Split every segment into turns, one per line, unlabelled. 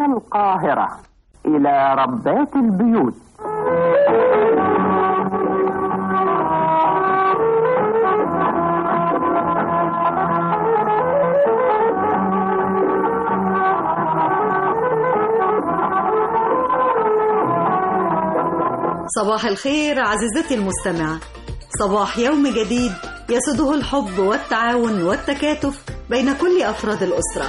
من القاهرة إلى ربات البيوت
صباح الخير عزيزتي المستمعة صباح يوم جديد يسده الحب والتعاون والتكاتف بين كل أفراد الأسرة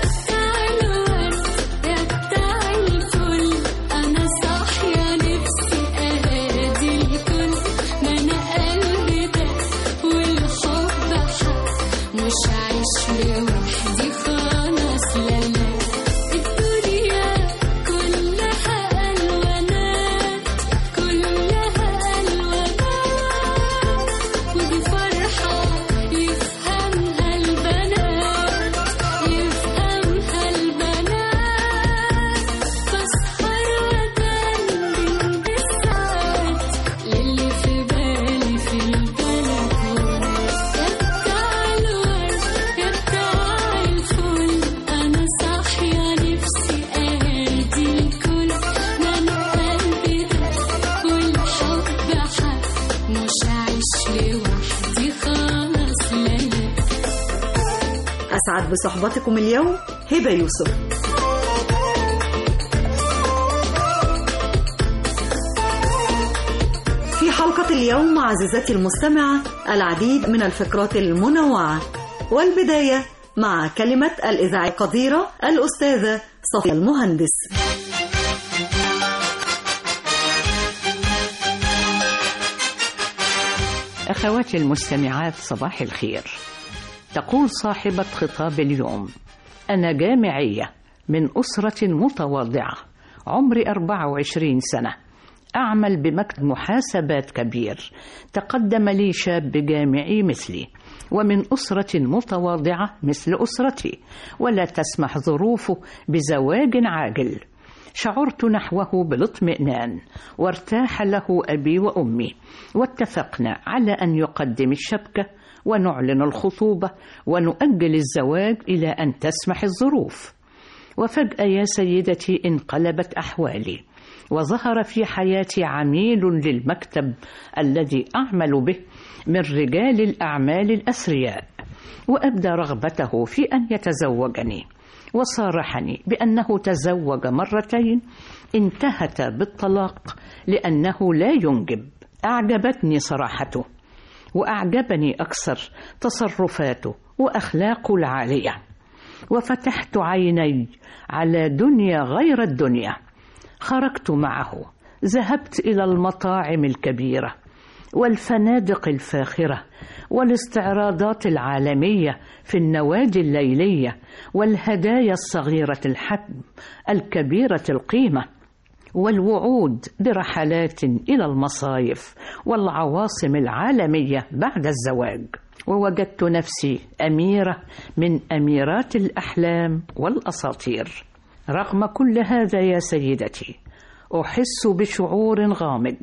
أنا صاحية نفسي أهادي الكل ما أنا قلبي ده والحب حق مش عايش لوحدي خلاص لا لا الدنيا كلها ألوانات كلها ألوانات ودي فرحة يفهمها البنات يفهمها البنات بسهر وأدندن بالساعات للي في بالي في البلكونة يا بتاع الورد يا بتاع الفل أنا صاحية نفسي أهدي الكل ما أنا قلبي ده والحب حق مش عايش لوحدي خلاص لا لا
أسعد بصحبتكم اليوم هبة يوسف في حلقة اليوم عزيزتي المستمعة العديد من الفقرات المنوعة والبداية مع كلمة الإذاعة القديرة الأستاذة صفية المهندس
أخواتي المستمعات صباح الخير تقول صاحبة خطاب اليوم أنا جامعية من أسرة متواضعة عمري 24 سنة أعمل بمكتب محاسبات كبير تقدم لي شاب جامعي مثلي ومن أسرة متواضعة مثل أسرتي ولا تسمح ظروفه بزواج عاجل شعرت نحوه بالاطمئنان وارتاح له أبي وأمي واتفقنا على أن يقدم الشبكة ونعلن الخطوبة ونؤجل الزواج إلى أن تسمح الظروف وفجأة يا سيدتي انقلبت أحوالي وظهر في حياتي عميل للمكتب الذي أعمل به من رجال الأعمال الأثرياء وأبدى رغبته في أن يتزوجني وصارحني بأنه تزوج مرتين انتهت بالطلاق لأنه لا ينجب أعجبتني صراحته وأعجبني أكثر تصرفاته وأخلاقه العالية وفتحت عيني على دنيا غير الدنيا خرجت معه ذهبت إلى المطاعم الكبيرة والفنادق الفاخرة والاستعراضات العالمية في النوادي الليلية والهدايا الصغيرة الحجم الكبيرة القيمة والوعود برحلات إلى المصايف والعواصم العالمية بعد الزواج ووجدت نفسي أميرة من أميرات الأحلام والأساطير رغم كل هذا يا سيدتي أحس بشعور غامض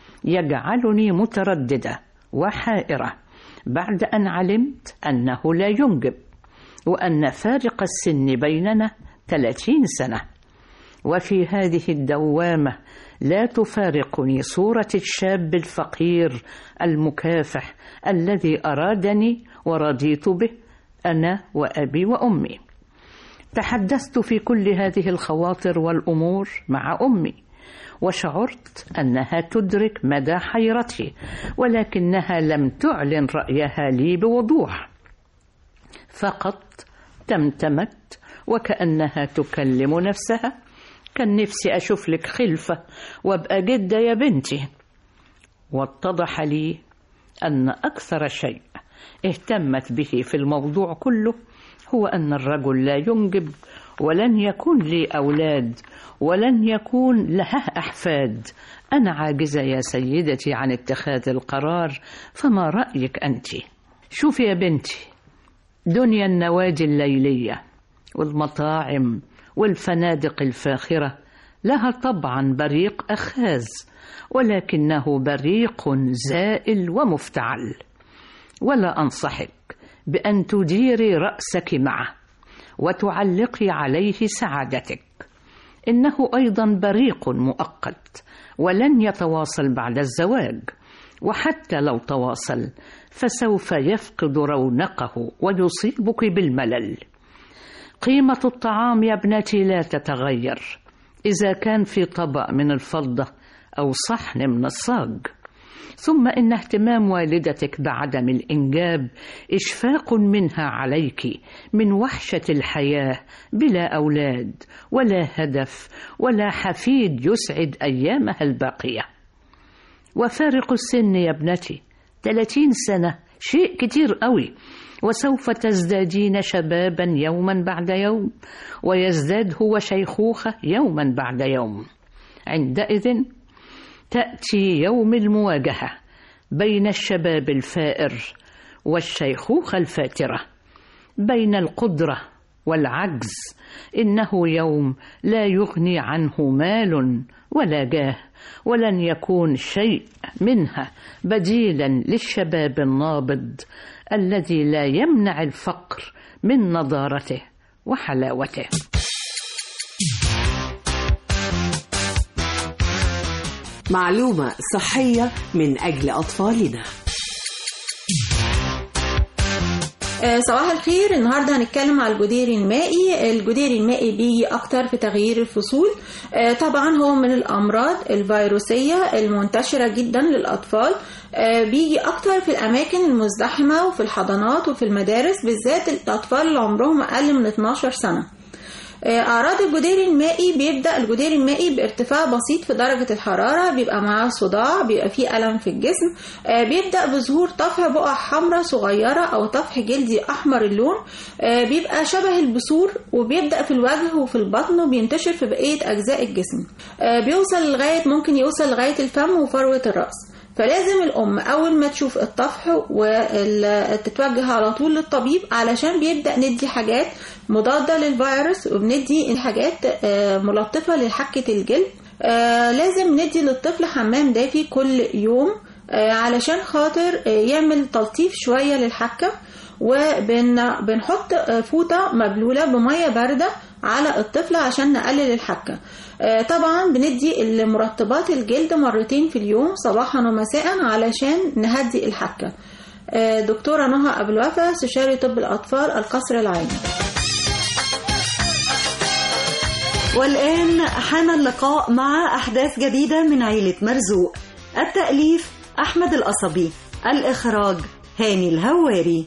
يجعلني مترددة وحائرة بعد أن علمت أنه لا ينجب وأن فارق السن بيننا 30 سنة وفي هذه الدوامة لا تفارقني صورة الشاب الفقير المكافح الذي أرادني ورضيت به أنا وأبي وأمي تحدثت في كل هذه الخواطر والأمور مع أمي وشعرت أنها تدرك مدى حيرتي ولكنها لم تعلن رأيها لي بوضوح فقط تمتمت وكأنها تكلم نفسها كان نفسي أشوف لك خلفة وابقى جدة يا بنتي واتضح لي أن أكثر شيء اهتمت به في الموضوع كله هو أن الرجل لا ينجب ولن يكون لي أولاد ولن يكون لها أحفاد أنا عاجزة يا سيدتي عن اتخاذ القرار فما رأيك أنت شوفي يا بنتي دنيا النوادي الليلية والمطاعم والفنادق الفاخرة لها طبعا بريق أخاذ ولكنه بريق زائل ومفتعل ولا أنصحك بأن تديري رأسك معه وتعلقي عليه سعادتك إنه أيضا بريق مؤقت ولن يتواصل بعد الزواج وحتى لو تواصل فسوف يفقد رونقه ويصيبك بالملل قيمة الطعام يا ابنتي لا تتغير إذا كان في طبق من الفضة أو صحن من الصاج ثم إن اهتمام والدتك بعدم الإنجاب إشفاق منها عليك من وحشة الحياة بلا أولاد ولا هدف ولا حفيد يسعد أيامها الباقية وفارق السن يا ابنتي 30 سنة شيء كتير قوي وسوف تزدادين شبابا يوما بعد يوم ويزداد هو شيخوخة يوما بعد يوم عندئذ تأتي يوم المواجهة بين الشباب الفائر والشيخوخة الفاترة بين القدرة والعجز إنه يوم لا يغني عنه مال ولا جاه ولن يكون شيء منها بديلا للشباب النابض الذي لا يمنع الفقر من نضارته وحلاوته
معلومة صحية من أجل أطفالنا
آه، صباح الخير النهارده هنتكلم على الجدير المائي الجدير المائي بيجي اكتر في تغيير الفصول آه، طبعا هو من الامراض الفيروسيه المنتشره جدا للاطفال آه، بيجي اكتر في الاماكن المزدحمه وفي الحضانات وفي المدارس بالذات الاطفال اللي عمرهم اقل من 12 سنه أعراض الجدير المائي بيبدأ الجدير المائي بارتفاع بسيط في درجة الحرارة بيبقى معاه صداع بيبقى فيه ألم في الجسم آه، بيبدأ بظهور طفح بقع حمراء صغيرة أو طفح جلدي أحمر اللون آه، بيبقى شبه البثور وبيبدأ في الوجه وفي البطن وبينتشر في بقية أجزاء الجسم آه، بيوصل لغاية ممكن يوصل لغاية الفم وفروة الرأس فلازم الأم أول ما تشوف الطفح وتتوجه على طول للطبيب علشان بيبدأ ندي حاجات مضادة للفيروس وبندي حاجات آه، ملطفة لحكة الجلد آه، لازم ندي للطفل حمام دافي كل يوم آه، علشان خاطر آه، يعمل تلطيف شوية للحكة وبنحط فوطة مبلولة بمية باردة على الطفل عشان نقلل الحكة آه، طبعا بندي المرطبات الجلد مرتين في اليوم صباحا ومساء علشان نهدي الحكة آه، دكتورة نهى أبو الوفا استشاري طب الأطفال القصر العيني
والآن حان اللقاء مع أحداث جديدة من عيلة مرزوق التأليف أحمد القصبي الإخراج هاني الهواري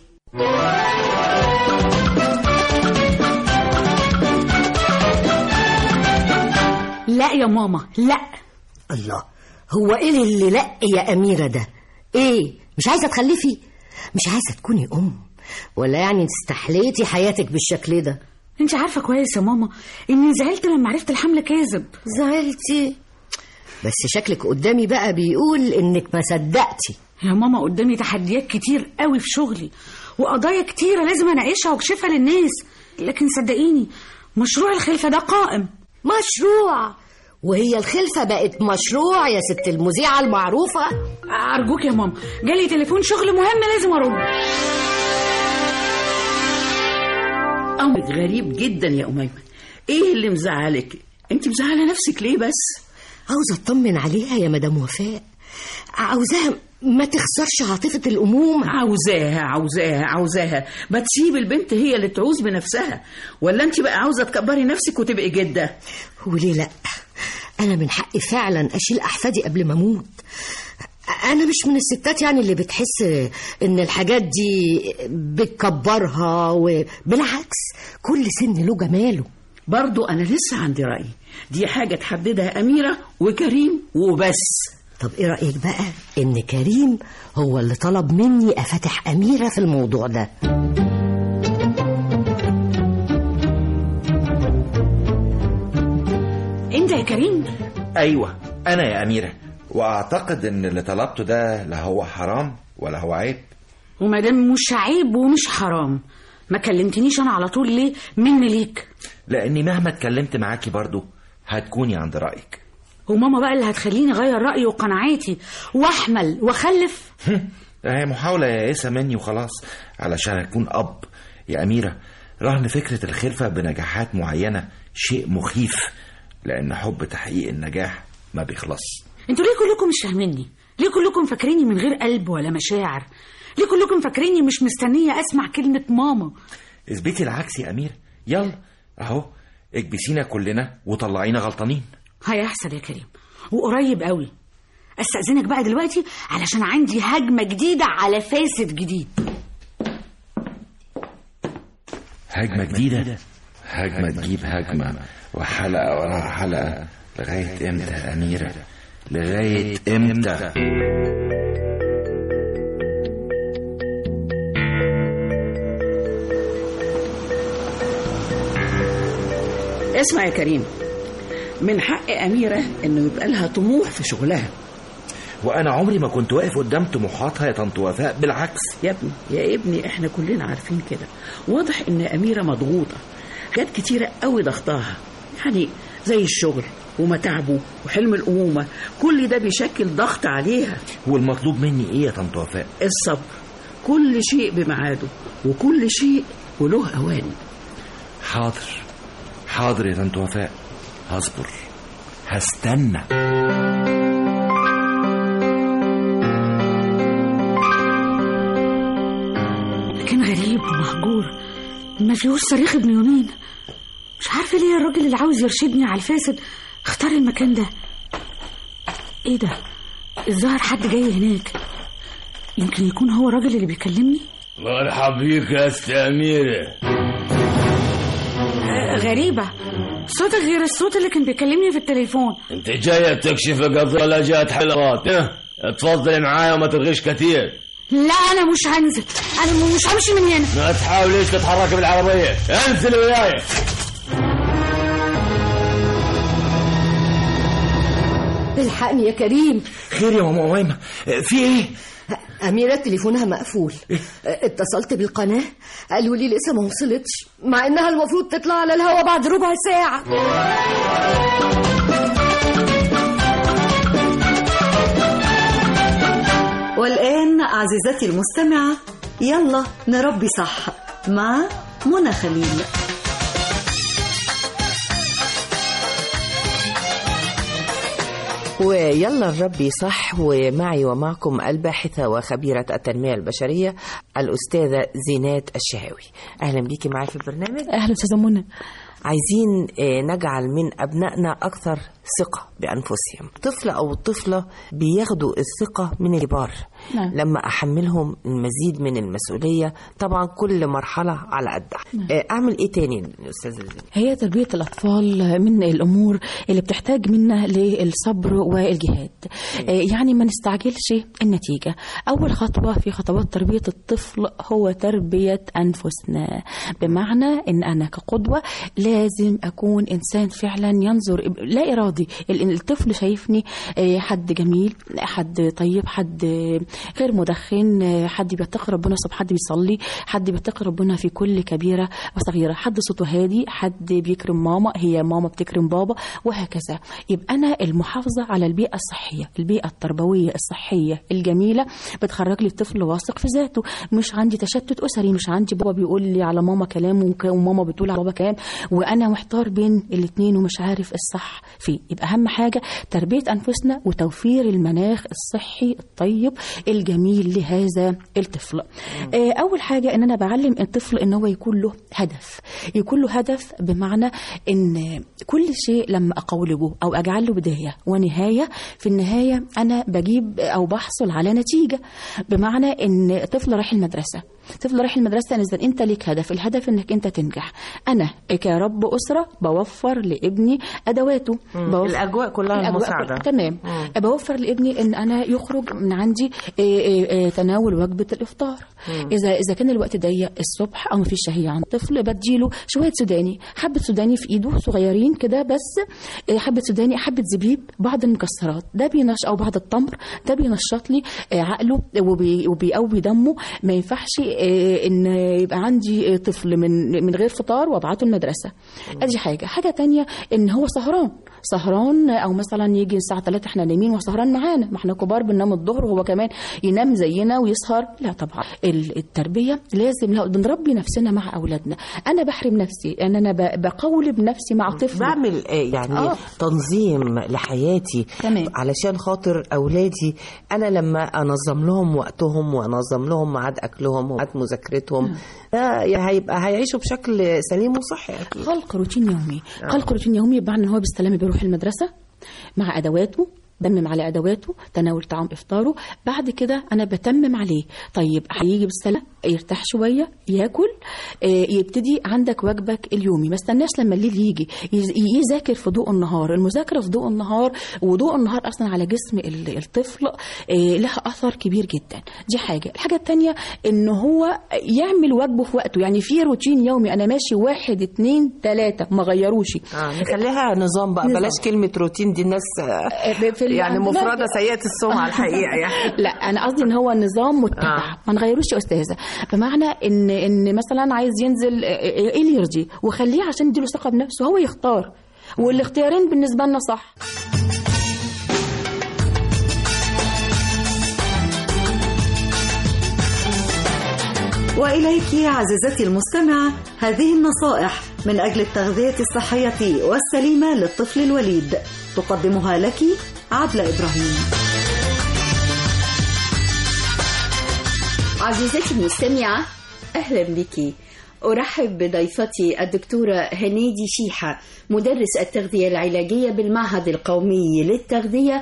لا يا ماما لا
الله هو ايه اللي لا يا أميرة ده ايه مش عايزة تخلفي مش عايزة تكوني أم ولا يعني استحليتي حياتك بالشكل ده
انت عارفه كويس يا ماما اني زعلت لما عرفت الحمل كاذب
زعلتي بس شكلك قدامي بقى بيقول انك ما صدقتي
يا ماما قدامي تحديات كتير قوي في شغلي وقضايا كتيره لازم اناقشها واكشفها للناس لكن صدقيني مشروع الخلفه ده قائم
مشروع وهي الخلفة بقت مشروع يا ست المذيعة المعروفة
ارجوك يا ماما جالي تليفون شغل مهم لازم ارد
أمرك غريب جدا يا أميمة إيه اللي مزعلك؟ أنت مزعلة نفسك ليه بس؟
عاوزة اطمن عليها يا مدام وفاء عاوزاها ما تخسرش عاطفة الأمومة
عاوزاها عاوزاها عاوزاها ما تسيب البنت هي اللي تعوز بنفسها ولا أنت بقى عاوزة تكبري نفسك وتبقي جدة؟
وليه لأ أنا من حقي فعلا أشيل أحفادي قبل ما أموت أنا مش من الستات يعني اللي بتحس إن الحاجات دي بتكبرها وبالعكس كل سن له جماله
برضو أنا لسه عندي رأي دي حاجة تحددها أميرة وكريم وبس
طب إيه رأيك بقى إن كريم هو اللي طلب مني أفتح أميرة في الموضوع ده
انت يا كريم
ايوه انا يا اميره واعتقد ان اللي طلبته ده لا هو حرام ولا هو عيب
وما دام مش عيب ومش حرام ما كلمتنيش انا على طول ليه مني ليك
لاني مهما اتكلمت معاكي برضو هتكوني عند رايك
وماما بقى اللي هتخليني اغير رايي وقناعاتي واحمل واخلف
هي محاولة يائسة مني وخلاص علشان أكون أب يا أميرة رهن فكرة الخلفة بنجاحات معينة شيء مخيف لأن حب تحقيق النجاح ما بيخلص
انتوا ليه كلكم مش فاهميني ليه كلكم فاكريني من غير قلب ولا مشاعر ليه كلكم فاكريني مش مستنيه اسمع كلمه ماما
اثبتي العكس يا أمير يلا أهو اكبسينا كلنا وطلعينا غلطانين
هيحصل يا كريم وقريب قوي استاذنك بقى دلوقتي علشان عندي هجمه جديده على فاسد جديد
هجمة جديدة هجمة تجيب هجمة وحلقة وراها حلقة لغاية امتى يا أميرة لغاية امتى
اسمع يا كريم من حق أميرة إنه يبقى لها طموح في شغلها
وأنا عمري ما كنت واقف قدام طموحاتها يا طنط وفاء بالعكس
يا ابني يا ابني احنا كلنا عارفين كده واضح ان أميرة مضغوطة حاجات كتيرة قوي ضغطاها يعني زي الشغل ومتاعبه وحلم الأمومة كل ده بيشكل ضغط عليها
والمطلوب مني إيه يا طنط وفاء
الصبر كل شيء بميعاده وكل شيء وله أوان
حاضر حاضر يا طنط وفاء هصبر هستنى
مكان غريب ومهجور ما فيهوش صريخ ابن يومين مش عارفه ليه الراجل اللي عاوز يرشدني على الفاسد اختار المكان ده ايه ده الظاهر حد جاي هناك يمكن يكون هو الراجل اللي بيكلمني
مرحب بيك يا أست أميرة
آه، غريبة صوتك غير الصوت اللي كان بيكلمني في التليفون
أنت جاية تكشف قضية ولا جاية تحل غلط اه؟ اتفضلي معايا وما ترغيش كتير
لا انا مش هنزل انا مش همشي من هنا
ما تحاوليش تتحركي بالعربية انزل وياي
الحقني يا كريم
خير يا ماما أميمة في إيه؟
أميرة تليفونها مقفول اتصلت بالقناة قالوا لي لسه ما وصلتش مع إنها المفروض تطلع على الهوا بعد ربع ساعة
والآن عزيزتي المستمعة يلا نربي صح مع منى خليل
ويلا الرب صح ومعي ومعكم الباحثة وخبيرة التنمية البشرية الأستاذة زينات الشهاوي أهلا بيكي معي في البرنامج
أهلا أستاذة منى
عايزين آه، نجعل من أبنائنا أكثر ثقة بأنفسهم طفل أو الطفلة بياخدوا الثقة من الكبار
نعم.
لما أحملهم المزيد من المسؤولية طبعا كل مرحلة على قدها
نعم.
آه، أعمل إيه تاني يا أستاذة زينات
هي تربية الأطفال من الأمور اللي بتحتاج منا للصبر والجهاد آه، يعني ما نستعجلش النتيجة أول خطوة في خطوات تربية الطفل هو تربية أنفسنا بمعنى أن أنا كقدوة لازم أكون إنسان فعلا ينظر لا إرادي ال- الطفل شايفني آه، حد جميل حد طيب حد آه، غير مدخن آه، حد بيتقي ربنا سبحانه حد بيصلي حد بيتقي ربنا في كل كبيرة وصغيرة حد صوته هادي حد بيكرم ماما هي ماما بتكرم بابا وهكذا يبقى أنا المحافظة على البيئة الصحية البيئة التربوية الصحية الجميلة بتخرج لي الطفل واثق في ذاته مش عندي تشتت أسري مش عندي بابا بيقول لي على ماما كلام وك- وماما بتقول على بابا كلام وأنا محتار بين الاتنين ومش عارف الصح فيه يبقى أهم حاجة تربية أنفسنا وتوفير المناخ الصحي الطيب الجميل لهذا الطفل آه، أول حاجة إن أنا بعلم الطفل إن هو يكون له هدف يكون له هدف بمعنى إن كل شيء لما أقولبه أو أجعل له بداية ونهاية في النهاية أنا بجيب أو بحصل على نتيجة بمعنى إن طفل رايح المدرسة طفل رايح المدرسة إذا أنت ليك هدف الهدف إنك أنت تنجح أنا كرب أسرة بوفر لابني أدواته بوفر
الأجواء كلها
الأجواء
المساعدة.
كلها. تمام بوفر لابني ان انا يخرج من عندي إيه إيه إيه تناول وجبه الافطار
مم.
اذا اذا كان الوقت ضيق الصبح او مفيش شهيه عند طفل بديله شويه سوداني حبه سوداني في ايده صغيرين كده بس إيه، حبه سوداني حبه زبيب بعض المكسرات ده بينش او بعض التمر ده بينشط لي إيه، عقله وبي- وبيقوي دمه ما ينفعش إيه، ان يبقى عندي إيه، طفل من من غير فطار وابعته المدرسه ادي حاجه حاجه تانية ان هو سهران سهران او مثلا يجي الساعه 3 احنا نايمين وسهران معانا ما احنا كبار بننام الظهر وهو كمان ينام زينا ويسهر لا طبعا ال- التربيه لازم لا بنربي نفسنا مع اولادنا انا بحرم نفسي ان انا ب- بقولب نفسي مع طفل
بعمل آه، يعني
آه.
آه. تنظيم لحياتي
تمام.
علشان خاطر اولادي انا لما انظم لهم وقتهم وانظم لهم ميعاد اكلهم وميعاد مذاكرتهم ده هيبقى هيعيشوا بشكل سليم وصحي اكيد
خلق روتين يومي
آه.
خلق روتين يومي بمعنى ان هو بالسلامه بيروح المدرسه مع ادواته بمم على ادواته تناول طعام افطاره بعد كده انا بتمم عليه طيب هيجي بالسلامه يرتاح شويه ياكل آه، يبتدي عندك واجبك اليومي ما استناش لما الليل يجي يز- يذاكر في ضوء النهار المذاكره في ضوء النهار وضوء النهار اصلا على جسم ال- الطفل آه، لها اثر كبير جدا دي حاجه الحاجه الثانيه ان هو يعمل واجبه في وقته يعني في روتين يومي انا ماشي واحد اتنين تلاته ما غيروش
اه نخليها نظام بقى
نظام.
بلاش كلمه روتين دي الناس آه،
في ال-
يعني
لا.
مفرده سيئه السمعه الحقيقه يعني
لا انا قصدي ان هو نظام متبع ما نغيروش يا استاذه بمعنى ان ان مثلا عايز ينزل آه، آه، ايه اللي يرضيه وخليه عشان يديله ثقه بنفسه هو يختار والاختيارين بالنسبه لنا صح
وإليك عزيزتي المستمعة هذه النصائح من أجل التغذية الصحية والسليمة للطفل الوليد تقدمها لك عبلة إبراهيم
عزيزتي المستمعة أهلا بك أرحب بضيفتي الدكتورة هنيدي شيحة مدرس التغذية العلاجية بالمعهد القومي للتغذية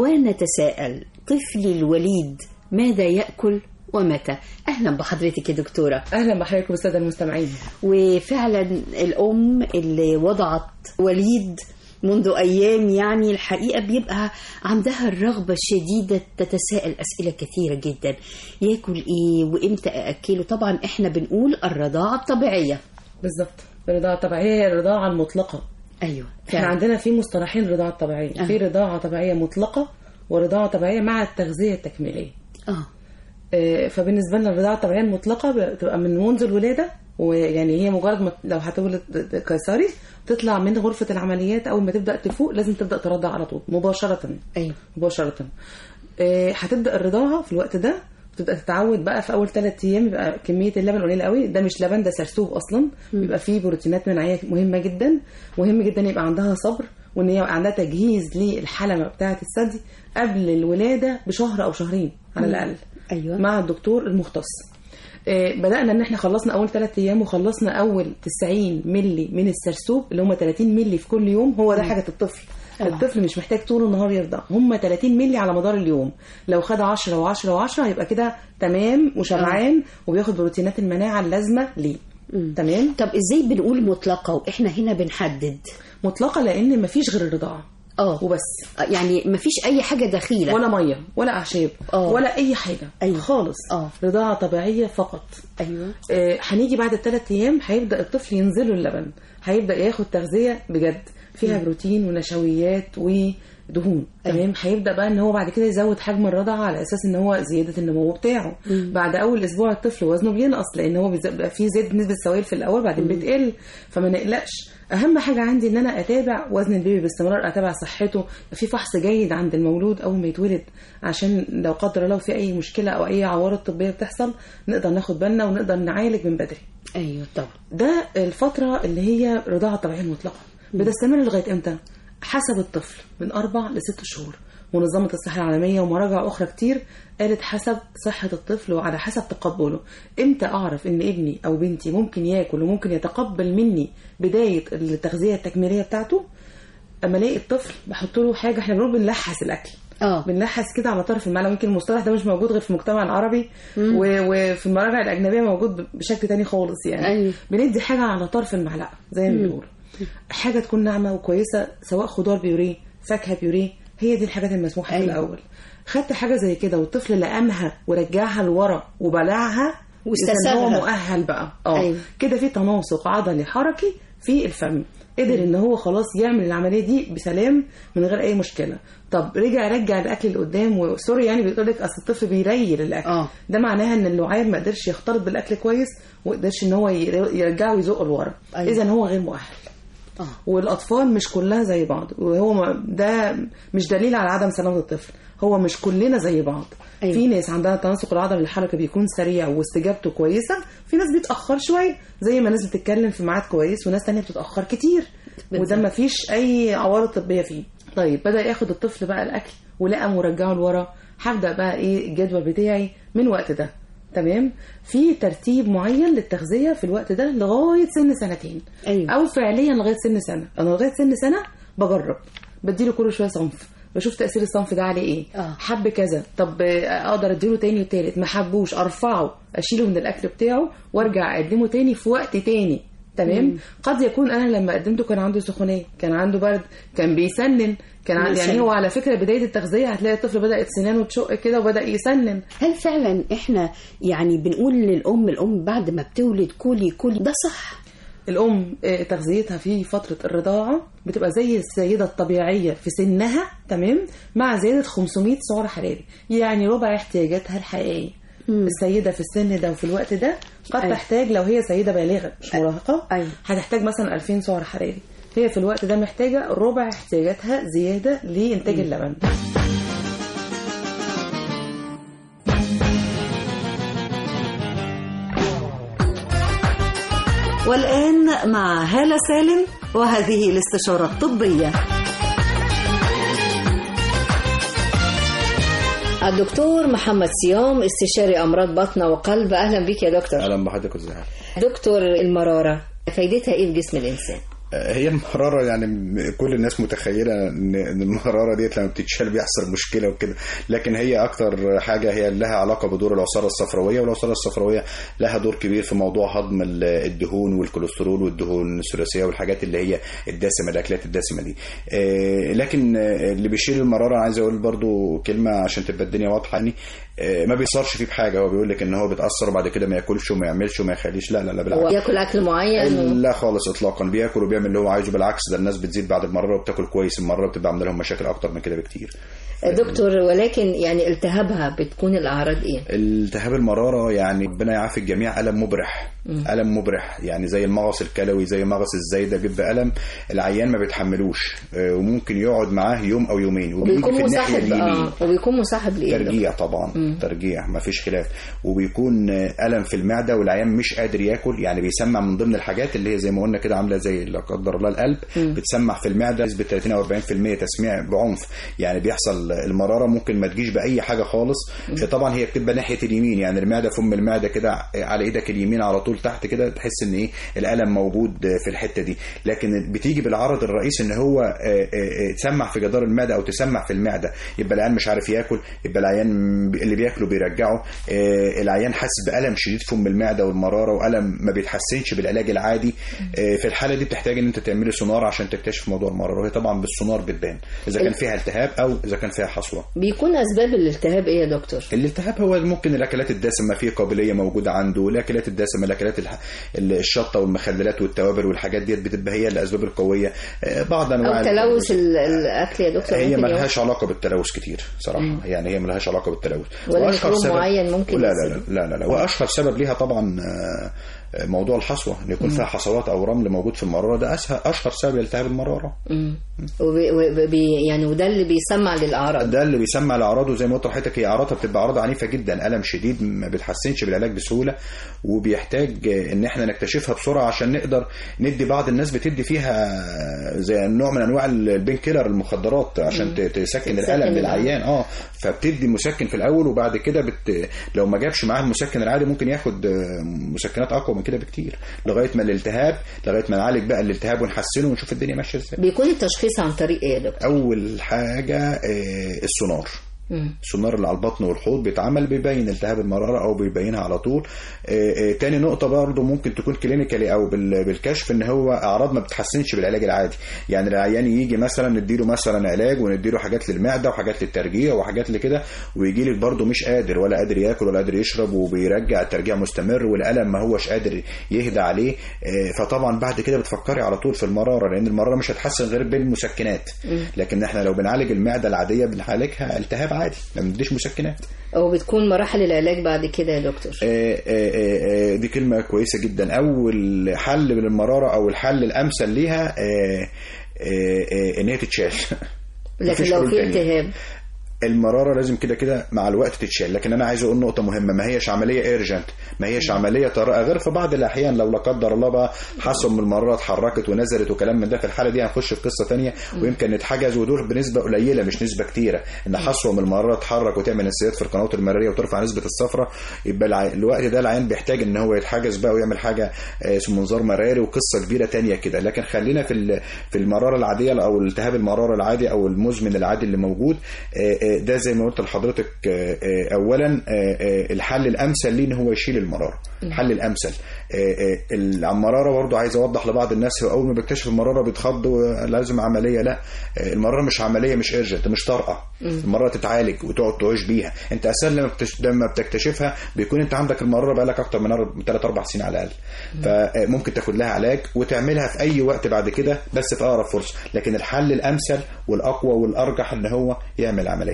ونتساءل طفلي الوليد ماذا يأكل ومتى أهلا بحضرتك يا دكتورة
اهلا بحضرتك والساده المستمعين
وفعلا الأم اللي وضعت وليد منذ أيام يعني الحقيقة بيبقى عندها الرغبة الشديدة تتساءل أسئلة كثيرة جدا ياكل إيه وإمتى أأكله طبعا إحنا بنقول الرضاعة الطبيعية
بالظبط الرضاعه الطبيعيه هي الرضاعه المطلقه
أيوة
احنا عندنا في مصطلحين رضاعه طبيعيه
آه.
في رضاعه طبيعيه مطلقه ورضاعه طبيعيه مع التغذيه التكميليه
اه
آه، فبالنسبه لنا الرضاعه الطبيعيه المطلقه بتبقى من منذ الولاده ويعني هي مجرد ما لو هتولد قيصري تطلع من غرفه العمليات اول ما تبدا تفوق لازم تبدا ترضع على طول مباشره
ايوه
مباشره آه، هتبدا الرضاعه في الوقت ده تبدا تتعود بقى في اول ثلاث ايام يبقى كميه اللبن قليله قوي ده مش لبن ده سرسوب اصلا بيبقى فيه بروتينات مناعيه مهمه جدا مهم جدا يبقى عندها صبر وان هي يبقى عندها تجهيز للحلمه بتاعه الثدي قبل الولاده بشهر او شهرين على
مم.
الاقل
ايوه
مع الدكتور المختص آه، بدأنا ان احنا خلصنا اول ثلاث ايام وخلصنا اول 90 ملي من السرسوب اللي هم 30 ملي في كل يوم هو ده
مم.
حاجه الطفل
آه.
الطفل مش محتاج طول النهار يرضع هم 30 ملي على مدار اليوم لو خد 10 و10 و10 هيبقى كده تمام وشبعان وبياخد بروتينات المناعه اللازمه ليه تمام
طب ازاي بنقول مطلقه واحنا هنا بنحدد
مطلقه لان مفيش غير الرضاعه
اه
وبس
يعني مفيش اي حاجه دخيله
ولا ميه ولا اعشاب
آه.
ولا اي حاجه
أيوة.
خالص
اه
رضاعه طبيعيه فقط
ايوه
آه، هنيجي بعد الثلاث ايام هيبدا الطفل ينزله اللبن هيبدا ياخد تغذيه بجد فيها
مم.
بروتين ونشويات ودهون تمام هيبدا بقى ان هو بعد كده يزود حجم الرضعه على اساس ان هو زياده النمو بتاعه
مم.
بعد اول اسبوع الطفل وزنه بينقص لان هو بيز- بيبقى فيه زياده نسبه سوائل في الاول بعدين
مم.
بتقل فما نقلقش اهم حاجه عندي ان انا اتابع وزن البيبي باستمرار اتابع صحته في فحص جيد عند المولود اول ما يتولد عشان لو قدر الله في اي مشكله او اي عوارض طبيه بتحصل نقدر ناخد بالنا ونقدر نعالج من بدري
ايوه طبعا
ده الفتره اللي هي رضاعه طبيعيه مطلقه بتستمر لغايه امتى حسب الطفل من اربع لست شهور منظمة الصحة العالمية ومراجع أخرى كتير قالت حسب صحة الطفل وعلى حسب تقبله إمتى أعرف إن ابني أو بنتي ممكن ياكل وممكن يتقبل مني بداية التغذية التكميلية بتاعته أما ألاقي الطفل بحط له حاجة إحنا بنقول بنلحس الأكل
اه
بنلحس كده على طرف المعلقة يمكن المصطلح ده مش موجود غير في المجتمع العربي
مم.
و- وفي المراجع الأجنبية موجود بشكل تاني خالص يعني
أيوة.
بندي حاجة على طرف المعلقة زي ما
مم.
بنقول حاجة تكون ناعمة وكويسة سواء خضار بيوريه فاكهة بيوريه هي دي الحاجات المسموحة
أيوة.
في الأول خدت حاجة زي كده والطفل لقمها ورجعها لورا وبلعها إذا هو
واستساغها.
مؤهل بقى اه
أيوة.
كده في تناسق عضلي حركي في الفم قدر ان هو خلاص يعمل العمليه دي بسلام من غير اي مشكله طب رجع رجع الاكل اللي قدام وسوري يعني بيقول لك اصل الطفل بيريل الاكل
آه.
ده معناها ان اللعاب ما قدرش يختلط بالاكل كويس وما قدرش ان هو ير- يرجعه ويزقه لورا
أيوة.
اذا هو غير مؤهل والاطفال مش كلها زي بعض وهو ما- ده مش دليل على عدم سلامه الطفل هو مش كلنا زي بعض
أيوة.
في ناس عندها تناسق العضلي للحركه بيكون سريع واستجابته كويسه في ناس بيتاخر شويه زي ما ناس بتتكلم في ميعاد كويس وناس تانية بتتاخر كتير وده ما فيش اي عوارض طبيه فيه طيب بدا ياخد الطفل بقى الاكل ولقى مرجعه لورا هبدا بقى ايه الجدول بتاعي من وقت ده تمام في ترتيب معين للتغذيه في الوقت ده لغايه سن سنتين
أيوة.
او فعليا لغايه سن سنه انا لغايه سن سنه بجرب بديله كل شويه صنف بشوف تاثير الصنف ده عليه ايه
آه.
حب كذا طب آه، اقدر اديله تاني وتالت ما حبوش ارفعه اشيله من الاكل بتاعه وارجع اقدمه تاني في وقت تاني تمام
مم.
قد يكون انا لما قدمته كان عنده سخونيه كان عنده برد كان بيسنن كان عن- يعني
بيسنن.
هو على فكره بدايه التغذيه هتلاقي الطفل بدات سنانه تشق كده وبدا يسنن
هل فعلا احنا يعني بنقول للام الام بعد ما بتولد كلي كلي ده صح
الام آه، تغذيتها في فتره الرضاعه بتبقى زي السيده الطبيعيه في سنها تمام مع زياده 500 سعر حراري يعني ربع احتياجاتها الحقيقيه السيده في السن ده وفي الوقت ده قد
أيوة.
تحتاج لو هي سيده بالغه مش مراهقه هتحتاج مثلا 2000 سعر حراري هي في الوقت ده محتاجه ربع احتياجاتها زياده لانتاج اللبن
والآن مع هالة سالم وهذه الاستشارة الطبية
الدكتور محمد صيام استشاري امراض بطن وقلب اهلا بك يا دكتور
اهلا بحضرتك ازاي
دكتور المراره فايدتها ايه في جسم الانسان
هي المرارة يعني م- كل الناس متخيلة ان إن المرارة ديت لما بتتشال بيحصل مشكلة وكده لكن هي اكتر حاجة هي لها علاقة بدور العصارة الصفراوية والعصارة الصفراوية لها دور كبير في موضوع هضم ال- الدهون والكوليسترول والدهون الثلاثية والحاجات اللي هي الدسمة الاكلات الدسمة دي آه، لكن آه، اللي بيشيل المرارة عايز اقول برضو كلمة عشان تبقى الدنيا واضحة يعني آه، ما بيصرش فيه بحاجة هو بيقول لك ان هو بيتأثر وبعد كده ما ياكلش وما يعملش وما يخليش لا لا لا بالعكس
هو ياكل اكل معين و...
لا خالص اطلاقا بياكل وبيعمل اللي هو عايزه بالعكس ده الناس بتزيد بعد المراره وبتاكل كويس المره بتبقى عامله لهم مشاكل اكتر من كده بكتير
دكتور ولكن يعني التهابها بتكون الاعراض ايه
التهاب المراره يعني ربنا يعافي الجميع الم مبرح
مم.
الم مبرح يعني زي المغص الكلوي زي مغص الزايده بيبقى الم العيان ما بيتحملوش آه، وممكن يقعد معاه يوم او يومين وبيجي
وبيكون
في الناحيه
مصاحب
اليمين
اه وبيكون مصاحب لايه
ترجيع طبعا
مم.
ترجيع ما فيش خلاف وبيكون آه، الم في المعده والعيان مش قادر ياكل يعني بيسمع من ضمن الحاجات اللي هي زي ما قلنا كده عامله زي لا قدر الله القلب
مم.
بتسمع في المعده نسبه 30 او 40% تسميع بعنف يعني بيحصل المراره ممكن ما تجيش باي حاجه خالص طبعا هي بتبقى ناحيه اليمين يعني المعده فم المعده كده على ايدك اليمين على طول تحت كده تحس ان ايه الالم موجود في الحته دي لكن بتيجي بالعرض الرئيسي ان هو آه، آه، آه، تسمع في جدار المعده او تسمع في المعده يبقى العيان مش عارف ياكل يبقى العيان اللي بياكله بيرجعه آه، العيان حاسس بالم شديد في ام المعده والمراره والم ما بيتحسنش بالعلاج العادي آه، في الحاله دي بتحتاج ان انت تعملي سونار عشان تكتشف موضوع المراره وهي طبعا بالسونار بتبان اذا كان فيها التهاب او اذا كان فيها حصوه
بيكون اسباب الالتهاب ايه يا دكتور
الالتهاب هو ممكن الاكلات الدسمه فيه قابليه موجوده عنده الاكلات الدسمه الاكلات الح- الشطه والمخللات والتوابل والحاجات ديت بتبقى هي الاسباب القويه آه، بعض انواع
او تلوث ال- الاكل يا دكتور
هي
ممكن
ما
يوم-
لهاش علاقه بالتلوث كتير صراحه
مم.
يعني هي ما لهاش علاقه بالتلوث
ولا
وأشهر
ميكروب
سبب-
معين ممكن
لا لا
يصيب.
لا لا لا, لا. واشهر سبب ليها طبعا آه، آه، موضوع الحصوه ان يكون
مم.
فيها حصوات او رمل موجود في المراره ده اسهل اشهر سبب لالتهاب المراره
مم. وبي وبي يعني وده اللي بيسمع للاعراض
ده اللي بيسمى الاعراض وزي ما قلت لحضرتك هي اعراضها بتبقى اعراض عنيفه جدا الم شديد ما بتحسنش بالعلاج بسهوله وبيحتاج ان احنا نكتشفها بسرعه عشان نقدر ندي بعض الناس بتدي فيها زي نوع من انواع البين كيلر المخدرات عشان
مم.
ت- تسكن
تسكن
الالم
الألم.
للعيان اه فبتدي مسكن في الاول وبعد كده بت... لو ما جابش معاه المسكن العادي ممكن ياخد آه، مسكنات اقوى من كده بكتير لغايه ما الالتهاب لغايه ما نعالج بقى الالتهاب ونحسنه ونشوف الدنيا ماشيه ازاي
بيكون التشخيص عن طريق ايه يا دكتور
اول حاجه آه، السونار
مم.
السونار اللي على البطن والحوض بيتعمل بيبين التهاب المراره او بيبينها على طول آه، آه، تاني نقطه برضو ممكن تكون كلينيكالي او بال- بالكشف ان هو اعراض ما بتتحسنش بالعلاج العادي يعني العيان يجي مثلا نديله مثلا علاج ونديله حاجات للمعده وحاجات للترجيع وحاجات لكده ويجي لك برضو مش قادر ولا قادر ياكل ولا قادر يشرب وبيرجع الترجيع مستمر والالم ما هوش قادر يهدى عليه آه، فطبعا بعد كده بتفكري على طول في المراره لان المراره مش هتحسن غير بالمسكنات
مم.
لكن احنا لو بنعالج المعده العاديه بنعالجها التهاب عادي ما بنديش مسكنات
او بتكون مراحل العلاج بعد كده يا دكتور
آه، آه، آه، آه، دي كلمة كويسة جدا أول حل للمرارة أو الحل الأمثل ليها آه، آه، آه، إن هي تتشال
لكن
مفيش
لو
حلول
في
تانية.
التهاب
المرارة لازم كده كده مع الوقت تتشال لكن أنا عايز أقول نقطة مهمة ما هيش عملية ايرجنت ما هيش عملية طارئة غير في بعض الأحيان لو لا قدر الله بقى حصل من المرارة اتحركت ونزلت وكلام من ده في الحالة دي هنخش في قصة تانية ويمكن نتحجز ودول بنسبة قليلة مش نسبة كتيرة إن حصوة من المرارة تتحرك وتعمل انسداد في القنوات المرارية وترفع نسبة الصفرة يبقى الع- الوقت ده العيان بيحتاج إن هو يتحجز بقى ويعمل حاجة آه، اسمه منظار مراري وقصة كبيرة تانية كده لكن خلينا في ال- في المرارة العادية أو التهاب المرارة العادي أو المزمن العادي اللي موجود آه، آه، ده زي ما قلت لحضرتك آه، آه، أولا آه، آه، الحل الأمثل ليه إن هو يشيل المرارة الحل الأمثل آه، آه، المرارة برضو عايز أوضح لبعض الناس هو أول ما بيكتشف المرارة بيتخض ولازم عملية لا آه، المرارة مش عملية مش إرجنت مش طارئة المرارة تتعالج وتقعد تعيش بيها أنت أساسا لما بتش- لما بتكتشفها بيكون أنت عندك المرارة بقالك أكتر من 3 4 سنين على الأقل فممكن تاخد لها علاج وتعملها في أي وقت بعد كده بس في أقرب فرصة لكن الحل الأمثل والأقوى والأرجح إن هو يعمل عملية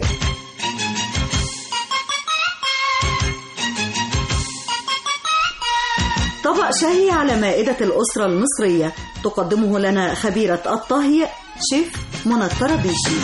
طبق شهي على مائدة الأسرة المصرية تقدمه لنا خبيرة الطهي شيف منى الطرابيشي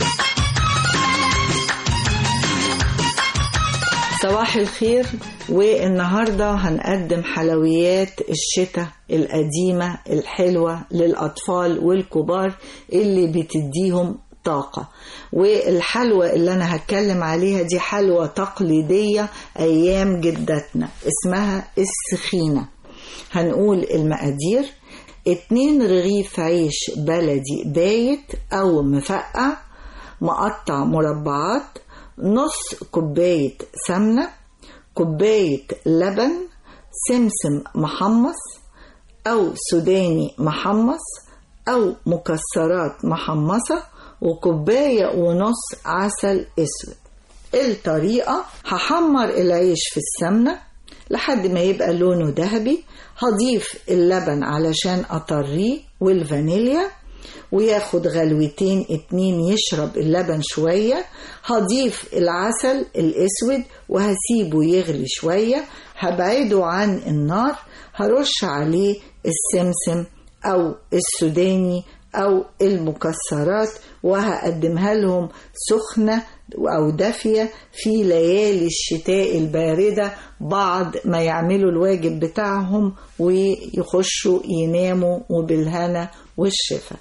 صباح الخير والنهاردة هنقدم حلويات الشتاء القديمة الحلوة للأطفال والكبار اللي بتديهم طاقة والحلوى اللي أنا هتكلم عليها دي حلوى تقليدية أيام جدتنا اسمها السخينة هنقول المقادير اتنين رغيف عيش بلدي بايت أو مفقع مقطع مربعات نص كوباية سمنة كوباية لبن سمسم محمص أو سوداني محمص أو مكسرات محمصة وكوباية ونص عسل أسود الطريقة هحمر العيش في السمنة لحد ما يبقى لونه ذهبي هضيف اللبن علشان أطريه والفانيليا وياخد غلوتين اتنين يشرب اللبن شوية هضيف العسل الأسود وهسيبه يغلي شوية هبعده عن النار هرش عليه السمسم أو السوداني أو المكسرات وهقدمها لهم سخنة أو دافية في ليالي الشتاء الباردة بعد ما يعملوا الواجب بتاعهم ويخشوا يناموا وبالهنا والشفا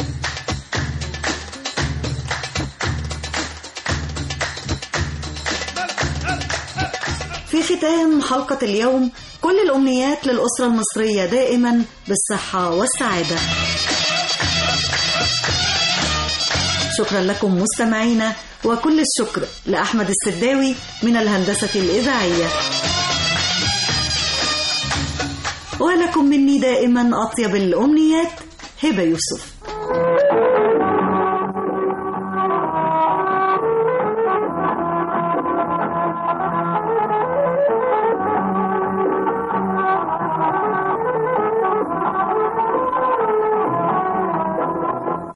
في ختام حلقة اليوم كل الأمنيات للأسرة المصرية دائما بالصحة والسعادة شكرا لكم مستمعينا وكل الشكر لأحمد السداوي من الهندسة الإذاعية ولكم مني دائما أطيب الأمنيات هبة يوسف